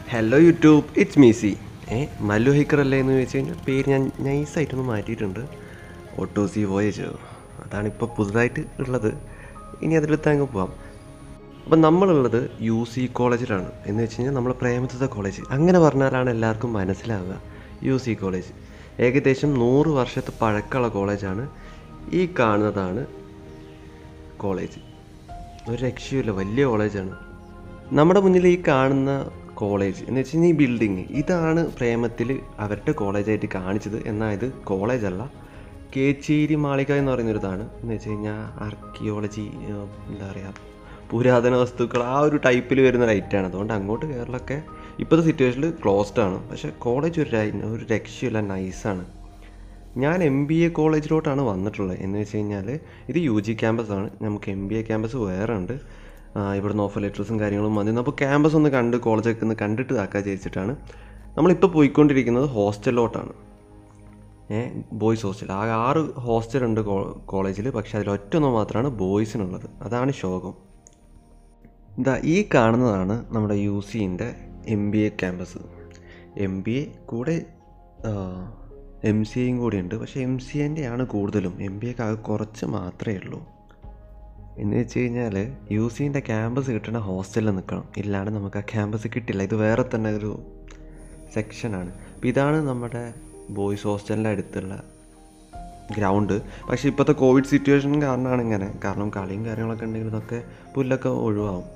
hello YouTube it's മീസി ഏ Mallu hiker അല്ലേ എന്ന് ചോദിച്ചു കഴിഞ്ഞാൽ പേര് ഞാൻ നൈസായിട്ടൊന്ന് മാറ്റിയിട്ടുണ്ട് ഓട്ടോസി വോയേജ് അതാണ് ഇപ്പോൾ പുതുതായിട്ട് ഉള്ളത് ഇനി അതിലെത്താൻ അങ്ങ് പോവാം അപ്പം നമ്മളുള്ളത് യു സി കോളേജിലാണ് എന്ന് വെച്ച് കഴിഞ്ഞാൽ നമ്മൾ പ്രേമതത്ത കോളേജ് അങ്ങനെ പറഞ്ഞാലാണ് എല്ലാവർക്കും മനസ്സിലാവുക യു സി കോളേജ് ഏകദേശം നൂറ് വർഷത്തെ പഴക്കമുള്ള കോളേജാണ് ഈ കാണുന്നതാണ് കോളേജ് ഒരു രക്ഷയുമില്ല വലിയ കോളേജാണ് നമ്മുടെ മുന്നിൽ ഈ കാണുന്ന കോളേജ് എന്ന് വെച്ച് കഴിഞ്ഞാൽ ഈ ബിൽഡിങ് ഇതാണ് പ്രേമത്തിൽ അവരുടെ കോളേജായിട്ട് കാണിച്ചത് എന്നാൽ ഇത് കോളേജല്ല കേച്ചേരി മാളിക എന്ന് പറയുന്നൊരിതാണ് എന്ന് വെച്ച് കഴിഞ്ഞാൽ ആർക്കിയോളജി എന്താ പറയുക പുരാതന വസ്തുക്കൾ ആ ഒരു ടൈപ്പിൽ വരുന്ന ലൈറ്റാണ് അതുകൊണ്ട് അങ്ങോട്ട് കയറലൊക്കെ ഇപ്പോഴത്തെ സിറ്റുവേഷനിൽ ക്ലോസ്ഡ് ആണ് പക്ഷേ കോളേജ് ഒരു രൈ- ഒരു രക്ഷയില്ല നൈസാണ് ഞാൻ എം ബി എ കോളേജിലോട്ടാണ് വന്നിട്ടുള്ളത് എന്ന് വെച്ച് കഴിഞ്ഞാൽ ഇത് യു ജി ക്യാമ്പസ് ആണ് നമുക്ക് എം ബി എ ക്യാമ്പസ് വേറെ ഉണ്ട് ആ, ഇവിടുന്ന് ഓഫർ ലെറ്റേഴ്സും കാര്യങ്ങളും വന്നിരുന്നു അപ്പോൾ ക്യാമ്പസ് ഒന്ന് കണ്ട് കോളേജൊക്കെ ഒന്ന് കണ്ടിട്ട് ഇതാക്കാൻ വിചാരിച്ചിട്ടാണ് നമ്മളിപ്പോൾ പോയിക്കൊണ്ടിരിക്കുന്നത് ഹോസ്റ്റലിലോട്ടാണ് ഏ ബോയ്സ് ഹോസ്റ്റൽ ആ ആറ് ഹോസ്റ്റലുണ്ട് കോളേജിൽ പക്ഷേ അതിൽ ഒറ്റൊന്ന് മാത്രമാണ് ബോയ്സിനുള്ളത് അതാണ് ശോകം ഇതാ ഈ കാണുന്നതാണ് നമ്മുടെ യു സിൻ്റെ M B A campus M B A കൂടെ എം സി എയും കൂടി ഉണ്ട് പക്ഷേ എം സി എൻ്റെ ആണ് കൂടുതലും എം ബി എക്ക് ആകെ കുറച്ച് മാത്രമേ ഉള്ളൂ എന്ന് വെച്ച് കഴിഞ്ഞാൽ യു സിൻ്റെ ക്യാമ്പസ് കിട്ടണ ഹോസ്റ്റലിൽ നിൽക്കണം ഇല്ലാണ്ട് നമുക്ക് ആ ക്യാമ്പസ് കിട്ടില്ല ഇത് വേറെ തന്നെ ഒരു സെക്ഷനാണ് അപ്പോൾ ഇതാണ് നമ്മുടെ ബോയ്സ് ഹോസ്റ്റലിൻ്റെ അടുത്തുള്ള ഗ്രൗണ്ട് പക്ഷേ ഇപ്പോഴത്തെ കോവിഡ് സിറ്റുവേഷൻ കാരണമാണ് ഇങ്ങനെ കാരണം കളിയും കാര്യങ്ങളൊക്കെ ഉണ്ടെങ്കിൽ ഇതൊക്കെ പുല്ലൊക്കെ ഒഴിവാകും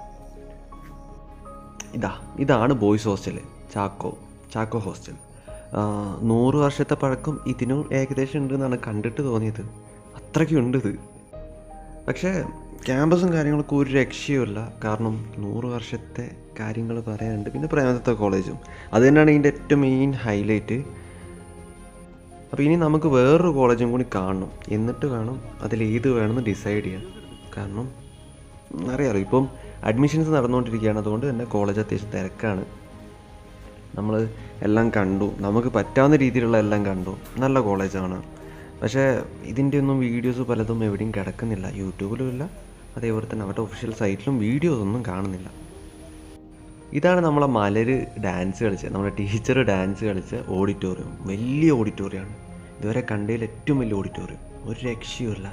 ഇതാ ഇതാണ് boys hostel Chacko Chacko hostel ആ, നൂറ് വർഷത്തെ പഴക്കം ഇതിനും ഏകദേശം ഉണ്ടെന്നാണ് കണ്ടിട്ട് തോന്നിയത് അത്രയ്ക്കുണ്ട് ഇത് പക്ഷേ ക്യാമ്പസും കാര്യങ്ങളൊക്കെ ഒരു രക്ഷയുമില്ല കാരണം നൂറ് വർഷത്തെ കാര്യങ്ങൾ പറയാനുണ്ട് പിന്നെ പ്രേമദത്ത കോളേജും അത് തന്നെയാണ് ഇതിൻ്റെ ഏറ്റവും മെയിൻ ഹൈലൈറ്റ് അപ്പോൾ ഇനി നമുക്ക് വേറൊരു കോളേജും കൂടി കാണണം എന്നിട്ട് വേണം അതിൽ ഏത് വേണമെന്ന് ഡിസൈഡ് ചെയ്യാൻ കാരണം അറിയാലോ ഇപ്പം അഡ്മിഷൻസ് നടന്നുകൊണ്ടിരിക്കുകയാണ് അതുകൊണ്ട് തന്നെ കോളേജ് അത്യാവശ്യം തിരക്കാണ് നമ്മൾ എല്ലാം കണ്ടു നമുക്ക് പറ്റാവുന്ന രീതിയിലുള്ള എല്ലാം കണ്ടു നല്ല കോളേജാണ് പക്ഷേ ഇതിൻ്റെ ഒന്നും വീഡിയോസ് പലതും എവിടെയും കിടക്കുന്നില്ല യൂട്യൂബിലും ഇല്ല അതേപോലെ തന്നെ അവരുടെ ഒഫീഷ്യൽ സൈറ്റിലും വീഡിയോസ് ഒന്നും കാണുന്നില്ല ഇതാണ് നമ്മളെ മലര് ഡാൻസ് കളിച്ചത് നമ്മുടെ ടീച്ചർ ഡാൻസ് കളിച്ച ഓഡിറ്റോറിയം വലിയ ഓഡിറ്റോറിയമാണ് ഇതുവരെ കണ്ടതിൽ ഏറ്റവും വലിയ ഓഡിറ്റോറിയം ഒരു രക്ഷയുമില്ല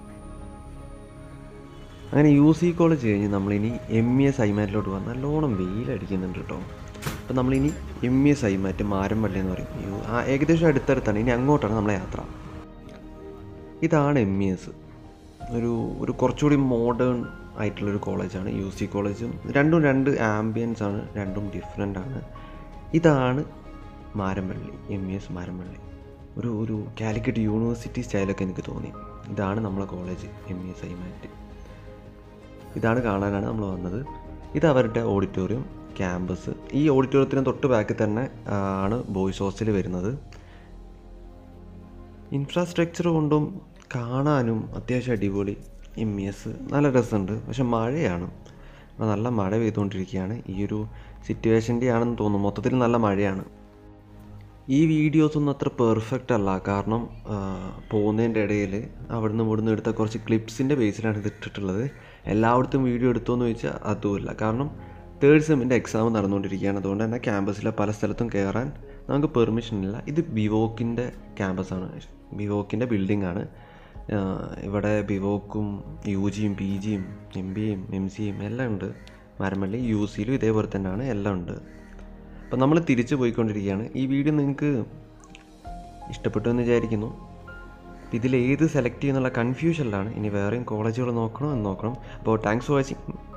അങ്ങനെ യു സി കോളേജ് കഴിഞ്ഞ് നമ്മളിനി എം ഇ എസ് ഐമാറ്റിലോട്ട് പോകാം നല്ലോണം വെയിലടിക്കുന്നുണ്ട് കേട്ടോ അപ്പം നമ്മളിനി M E S IMAT Marampally എന്ന് പറയും യു- ആ ഏകദേശം അടുത്തടുത്താണ് ഇനി അങ്ങോട്ടാണ് നമ്മളെ യാത്ര ഇതാണ് എം ഇ എസ് ഒരു ഒരു കുറച്ചുകൂടി മോഡേൺ ആയിട്ടുള്ളൊരു കോളേജാണ് യു സി കോളേജും രണ്ടും രണ്ട് ആംബിയൻസ് ആണ് രണ്ടും ഡിഫറെൻ്റ് ആണ് ഇതാണ് Marampally M E S Marampally ഒരു ഒരു കാലിക്കറ്റ് യൂണിവേഴ്സിറ്റി സ്റ്റൈലൊക്കെ എനിക്ക് തോന്നി ഇതാണ് നമ്മളെ college M E S IMAT ഇതാണ് കാണാനാണ് നമ്മൾ വന്നത് ഇത് അവരുടെ ഓഡിറ്റോറിയം ക്യാമ്പസ് ഈ ഓഡിറ്റോറിയത്തിന് തൊട്ട് ബാക്കിൽ തന്നെ ആ, ആണ് ബോയ്സ് ഹോസ്റ്റൽ വരുന്നത് ഇൻഫ്രാസ്ട്രക്ചർ കൊണ്ടും കാണാനും അത്യാവശ്യം അടിപൊളി എം ഇ എസ് നല്ല രസമുണ്ട് പക്ഷെ മഴയാണ് അപ്പോൾ നല്ല മഴ പെയ്തുകൊണ്ടിരിക്കുകയാണ് ഈ ഒരു സിറ്റുവേഷൻ്റെ ആണെന്ന് തോന്നുന്നു മൊത്തത്തിൽ നല്ല മഴയാണ് ഈ വീഡിയോസ് ഒന്നും അത്ര പെർഫെക്റ്റ് അല്ല കാരണം ആ, പോകുന്നതിൻ്റെ ഇടയിൽ അവിടുന്ന് ഇവിടുന്ന് എടുത്ത കുറച്ച് ക്ലിപ്സിൻ്റെ ബേസിലാണ് ഇത് ഇട്ടിട്ടുള്ളത് എല്ലായിടത്തും വീഡിയോ എടുത്തോന്ന് ചോദിച്ചാൽ അതുമില്ല കാരണം തേർഡ് സെമ്മിൻ്റെ എക്സാം നടന്നുകൊണ്ടിരിക്കുകയാണ് അതുകൊണ്ട് തന്നെ ക്യാമ്പസിലെ പല സ്ഥലത്തും കയറാൻ നമുക്ക് പെർമിഷൻ ഇല്ല ഇത് ബിവോക്കിൻ്റെ ക്യാമ്പസാണ് ബിവോക്കിൻ്റെ ബിൽഡിംഗ് ആണ് ആ, ഇവിടെ ബിവോക്കും യു ജിയും പി ജിയും എം ബി എയും എം സിയും എല്ലാം ഉണ്ട് മരമല്ലി യു സിയിലും ഇതേപോലെ തന്നെയാണ് എല്ലാം ഉണ്ട് അപ്പം നമ്മൾ തിരിച്ചു പോയിക്കൊണ്ടിരിക്കുകയാണ് ഈ വീഡിയോ നിങ്ങൾക്ക് ഇഷ്ടപ്പെട്ടു എന്ന് വിചാരിക്കുന്നു ഇതിൽ ഏത് സെലക്ട് ചെയ്യുന്നുള്ള കൺഫ്യൂഷനിലാണ് ഇനി വേറെയും കോളേജുകൾ നോക്കണോ എന്ന് നോക്കണം അപ്പോൾ താങ്ക്സ് ഫോർ വാച്ചിങ്